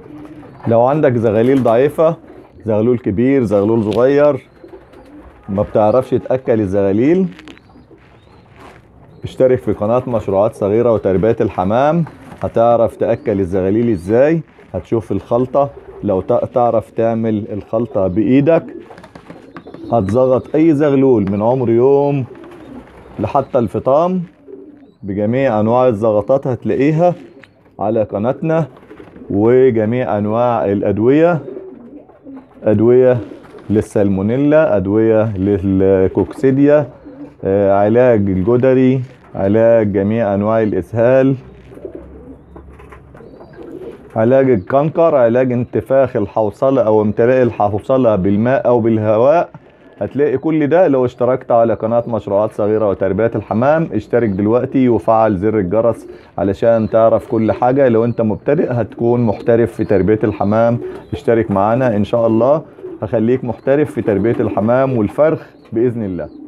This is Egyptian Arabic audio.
لو عندك زغاليل ضعيفة زغلول كبير زغلول صغير ما بتعرفش تأكل الزغاليل اشترك في قناة مشروعات صغيرة وتربية الحمام هتعرف تأكل الزغاليل ازاي هتشوف الخلطة لو تع- تعرف تعمل الخلطة بإيدك هتزغط أي زغلول من عمر يوم لحتى الفطام بجميع أنواع الزغطات هتلاقيها على قناتنا وجميع أنواع الأدوية أدوية للسالمونيلا أدوية للكوكسيديا آه، علاج الجدري علاج جميع أنواع الإسهال علاج الكنكر علاج انتفاخ الحوصلة أو امتلاء الحوصلة بالماء أو بالهواء هتلاقي كل ده لو اشتركت على قناة مشروعات صغيرة وتربية الحمام اشترك دلوقتي وفعل زر الجرس علشان تعرف كل حاجة لو انت مبتدئ هتكون محترف في تربية الحمام اشترك معانا ان شاء الله هخليك محترف في تربية الحمام والفرخ بإذن الله